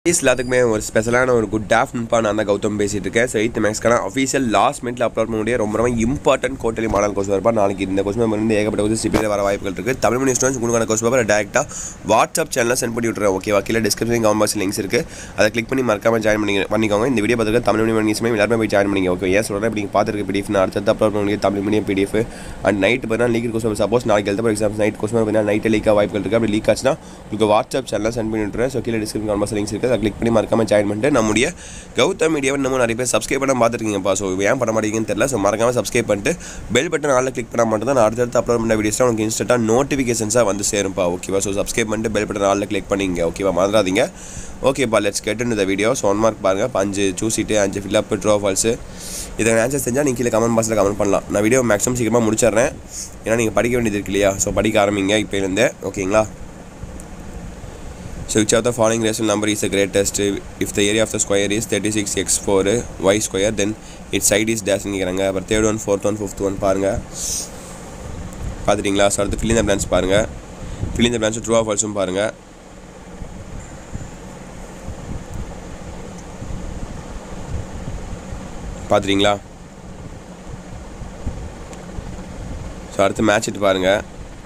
Please எல்லாத்துக்குமே ஒரு ஸ்பெஷலான ஒரு குட் ஆஃப்டர்நூன்ப்பா நான் தான் கௌதம் பேசிட்டு இருக்கேன் ஸோ எயித் மேக்ஸ்க்கான அஃபீஷியல் லாஸ்ட் மினிட்ல அப்லோட் பண்ண முடிய ரொம்ப ரொம்ப இம்பார்ட்டன்ட் கோட்டலி மாடல் கோர்ஸ் வரப்பா நாளைக்கு இந்த கொஸ்டின் பேப்பர் வந்து ஏகப்பட்ட கொஸ்டின் சிபியில் வர வாய்ப்புகள் இருக்குது தமிழ் மணி ஸ்டூடெண்ட்ஸ் உங்களுக்கான கொஸ்டின் பேப்பர் டேரெக்டாக வாட்ஸ்அப் சேனலில் சென்ட் பண்ணி விட்டுறேன் ஓகேவா கீழே டிஸ்கிரிப்ஷன் கமெண்ட் பாக்ஸ் லிங்க்ஸ் இருக்குது அதை கிளிக் பண்ணி மறக்காம ஜாயின் பண்ணி பண்ணிக்கோங்க இந்த வீடியோ பார்த்துக்க தமிழ் மீடியம் நியூஸ்மே எல்லாருமே போய் ஜாயின் பண்ணிங்க ஓகே ஏன் சொல்கிறேன் இப்படி பார்த்துருக்க பிடிஎஃப் நான் அடுத்தது அப்லோட் பண்ண முடியும் Tamil medium PDF and night பார்த்தீங்கன்னா லீக் கொஸ்டின் சப்போஸ் நாளைக்கு எழுத எக்ஸாம்ஸ் நைட் கொஸ்டின் பார்த்தீங்கன்னா நைட்டு லீக்காக வாய்ப்புகள் இருக்குது அப்படி லீக் ஆச்சுன்னா உங்களுக்கு வாட்ஸ்அப் சேனலில் சென்ட் பண்ணி விட்டுறேன் ஸோ கீழே டிஸ்கிரிப்ஷன் கமெண்ட் பாக்ஸ் லிங்க்ஸ் இருக்குது அதை கிளிக் பண்ணி மறக்காம ஜாயின் பண்ணிட்டு நம்முடைய கௌதம் மீடியாவை இன்னமும் நிறைய பேர் சப்ஸ்கிரைப் பண்ண பார்த்துருக்கீங்கப்பா ஸோ ஏன் பண்ண மாட்டேங்குன்னு தெரியல ஸோ மறக்காம சப்ஸ்கிரைப் பண்ணிட்டு பெல் பட்டன் ஆளில் கிளிக் பண்ணால் மட்டும் தான் நான் அடுத்தடுத்து அப்லோட் பண்ண வீடியோஸ் உங்களுக்கு இன்ஸ்டன்ட்டாக நோட்டிஃபிகேஷன்ஸாக வந்து சேரும்ப்பா ஓகேவா ஸோ சப்ஸ்கிரைப் பண்ணிட்டு பெல் பட்டன் ஆளில் கிளிக் பண்ணிங்க ஓகேவா மறந்துடாதீங்க ஓகேப்பா லெட்ஸ் கெட் இந்த வீடியோ ஸோ ஒன் மார்க் பாருங்கள் இப்போ அஞ்சு சூசிட்டு அஞ்சு ஃபில்லப் ட்ரோ ஃபால்ஸு இதை ஆன்சர் செஞ்சால் நீங்கள் கீழே கமெண்ட் பாக்ஸில் கமெண்ட் பண்ணலாம் நான் வீடியோ மேக்ஸிமம் சீக்கிரமாக முடிச்சிடுறேன் ஏன்னா நீங்கள் படிக்க வேண்டியது இருக்கு இல்லையா ஸோ படிக்க ஆரம்பிங்க இப்போலேருந்தே ஓகேங்களா So which of the following rational number is the greatest? If the area of the square is 36x4 y square then its side is dash கேட்குறாங்க அப்புறம் third one fourth one fifth one பாருங்கள் பார்த்துட்டிங்களா so அடுத்து fill இந்த blanks பாருங்கள் fill இந்த blanks true of ஆல்ஸும் பாருங்கள் பார்த்துட்டிங்களா ஸோ அடுத்து மேட்ச் இட்டு பாருங்கள்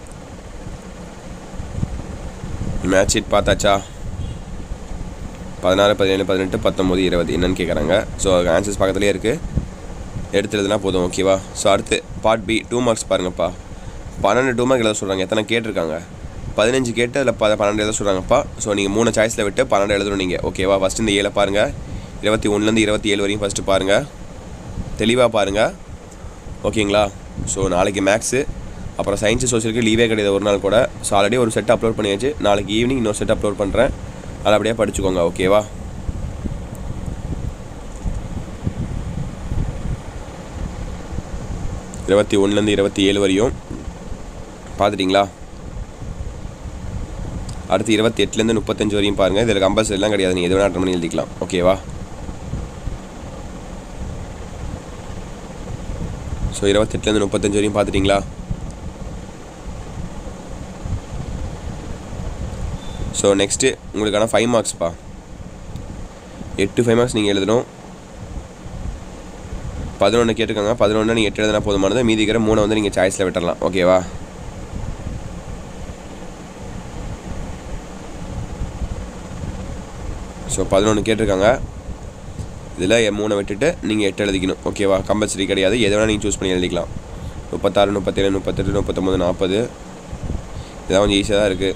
மேட்ச் ஷீட் பார்த்தாச்சா பதினாறு பதினேழு பதினெட்டு பத்தொம்போது இருபது என்னன்னு கேட்குறாங்க ஸோ ஆன்சர்ஸ் பக்கத்துலேயே இருக்குது எடுத்துறதுனா போதும் ஓகேவா ஸோ அடுத்து பார்ட் பி டூ மார்க்ஸ் பாருங்கப்பா பன்னெண்டு டூ மார்க் எழுத சொல்கிறாங்க எத்தனை கேட்டிருக்காங்க பதினஞ்சு கேட்டு அதில் ப பன்னெண்டு எழுத சொல்கிறாங்கப்பா ஸோ நீங்கள் மூணு சாய்ஸில் விட்டு பன்னெண்டு எழுதணும் நீங்கள் ஓகேவா ஃபஸ்ட்டு இந்த ஏழை பாருங்கள் இருபத்தி ஒன்றுலேருந்து இருபத்தி ஏழு வரையும் ஃபஸ்ட்டு பாருங்கள் தெளிவாக பாருங்கள் ஓகேங்களா ஸோ நாளைக்கு மேக்ஸு அப்புறம் சயின்ஸு சோசியலுக்கு லீவே கிடையாது ஒரு நாள் கூட ஸோ ஆல்ரெடி ஒரு செட் அப்லோட் பண்ணியாச்சு நாளைக்கு ஈவினிங் இன்னொரு செட் அப்லோட் பண்ணுறேன் அதை அப்படியே படிச்சுக்கோங்க ஓகேவா இருபத்தி ஒன்றுலேருந்து இருபத்தி ஏழு வரையும் பார்த்துட்டிங்களா அடுத்து இருபத்தி எட்டுலேருந்து முப்பத்தஞ்சு வரையும் பாருங்கள் இதில் கம்பல்சரிலாம் கிடையாது நீங்கள் எது வேணால் அட்டன் பண்ணி எழுதிக்கலாம் ஓகேவா ஸோ இருபத்தெட்டுலேருந்து முப்பத்தஞ்சு வரையும் பார்த்துட்டிங்களா ஸோ நெக்ஸ்ட்டு உங்களுக்கான ஃபைவ் மார்க்ஸ்ப்பா எட்டு ஃபைவ் மார்க்ஸ் நீங்கள் எழுதணும் பதினொன்று கேட்டிருக்காங்க பதினொன்று நீங்கள் எட்டு எழுதினா போதுமானது மீதி இருக்கிற மூணை வந்து நீங்கள் சாய்ஸில் விட்டுறலாம் ஓகேவா ஸோ பதினொன்று கேட்டிருக்காங்க இதில் மூணை விட்டுட்டு நீங்கள் எட்டு எழுதிக்கணும் ஓகேவா கம்பல்சரி கிடையாது எதை வேணால் நீங்கள் சூஸ் பண்ணி எழுதிக்கலாம் முப்பத்தாறு முப்பத்தேழு முப்பத்தெட்டு முப்பத்தொம்பது நாற்பது இதெல்லாம் கொஞ்சம் ஈஸியாக தான் இருக்குது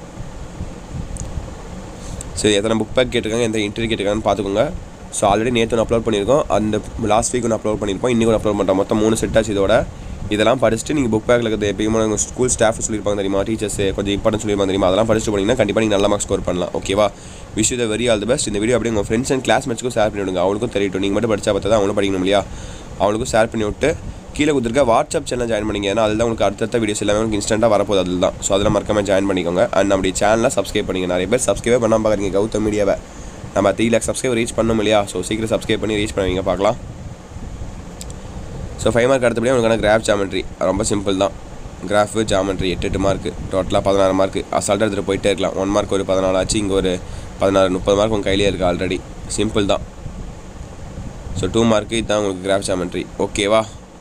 சரி எத்தனை புக் பேக் கேட்டிருக்காங்க எந்த இன்டர்வியூ கேட்டிருக்காங்கன்னு பார்த்துக்கோங்க ஸோ ஆல்ரெடி நேற்று ஒன்று அப்லோட் பண்ணியிருக்கோம் அந்த லாஸ்ட் வீக் ஒன்று அப்லோட் பண்ணியிருப்போம் இன்றைக்கி ஒன்று அப்லோட் பண்ணுறோம் மொத்தம் மூணு செட்டாச்சு இதோட இதெல்லாம் படிச்சுட்டு நீங்கள் புக் பேக்கில் இருக்கிறது எப்பயுமே உங்கள் ஸ்கூல் ஸ்டாஃப் சொல்லியிருப்பாங்க தெரியுமா டீச்சர்ஸ் கொஞ்சம் இம்பார்ட்டன் சொல்லியிருப்பாங்க தெரியுமா அதெல்லாம் படிச்சுட்டு போனீங்கன்னா கண்டிப்பாக நீங்கள் நல்ல மார்க் ஸ்கோர் பண்ணலாம் ஓகேவா wish the very all the best இந்த வீடியோ அப்படியே உங்கள் ஃப்ரெண்ட்ஸ் அண்ட் கிளாஸ்மேட்ஸ்க்கும் ஷேர் பண்ணி விடுங்க அவங்களுக்கும் தெரியட்டும் நீங்கள் மட்டும் படிச்சா பார்த்தா தான் அவங்களும் படிக்கணும் இல்லையா அவங்களுக்கும் ஷேர் பண்ணி விட்டு கீழே கொடுத்துருக்க வாட்ஸ்அப் சேனல் ஜாயின் பண்ணிங்க ஏன்னா அதில் உங்களுக்கு அடுத்தடுத்த வீடியோஸ் எல்லாமே உங்களுக்கு இன்ஸ்டன்ட்டாக வரப்போகுது அதில் தான் ஸோ அதில் மறக்காம ஜாயின் பண்ணிக்கோங்க அண்ட் நம்முடைய சேனலை சப்ஸ்கிரைப் பண்ணிங்க நிறைய பேர் சப்ஸ்கிரைபே பண்ணாமல் பார்க்குறீங்க கௌதம் மீடியாவை நம்ம த்ரீ லேக் சப்ஸ்கிரைப் ரீச் பண்ணோம் இல்லையா ஸோ சீக்கிரம் சப்ஸ்கிரைப் பண்ணி ரீச் பண்ணுவீங்க பார்க்கலாம் ஸோ ஃபைவ் மார்க் அடுத்தபடியாக உங்களுக்கான கிராஃப் ஜாமெட்ரி ரொம்ப சிம்பிள் தான் கிராஃபு ஜாமெட்ரி எட்டு எட்டு மார்க்கு டோட்டலாக பதினாறு மார்க்கு அசால்ட்டாக எடுத்துகிட்டு போயிட்டே இருக்கலாம் ஒன் மார்க் ஒரு பதினாலு ஆச்சு இங்கே ஒரு பதினாறு முப்பது மார்க் உங்கள் கையிலே இருக்குது ஆல்ரெடி சிம்பிள் தான் ஸோ டூ மார்க்கு இதுதான் உங்களுக்கு கிராஃப் ஜாமெட்ரி ஓகேவா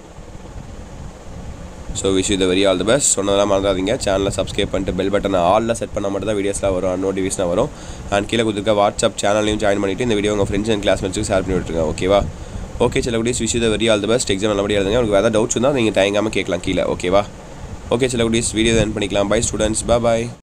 so wish you the very all the best சொன்னதெல்லாம் மறந்துடாதீங்க சேனலை சப்ஸ்கிரைப் பண்ணிட்டு பெல் பட்டனை ஆலில் செட் பண்ணால் மட்டும் தான் வீடியோஸ்லாம் வரும் நோட்டிஃபிகேஷன் வரும் அண்ட் கீழே கொடுத்துருக்க வாட்ஸ்அப் சேனலையும் ஜாயின் பண்ணிவிட்டு இந்த வீடியோ உங்கள் ஃப்ரெண்ட்ஸ் அண்ட் கிளாஸ்மேட்ஸுக்கு ஷேர் பண்ணி விட்டுருங்க ஓகேவா ஓகே சில குடிஸ் wish you the very all the best exam நல்லபடியாக எழுதுங்க உங்களுக்கு வேறு டவுட்ஸ் இருந்தால் நீங்கள் தயங்காமல் கேட்கலாம் கீழே ஓகேவா ஓகே சில குடிஸ் வீடியோ என் பண்ணிக்கலாம் பை ஸ்டூடெண்ட்ஸ் பாய்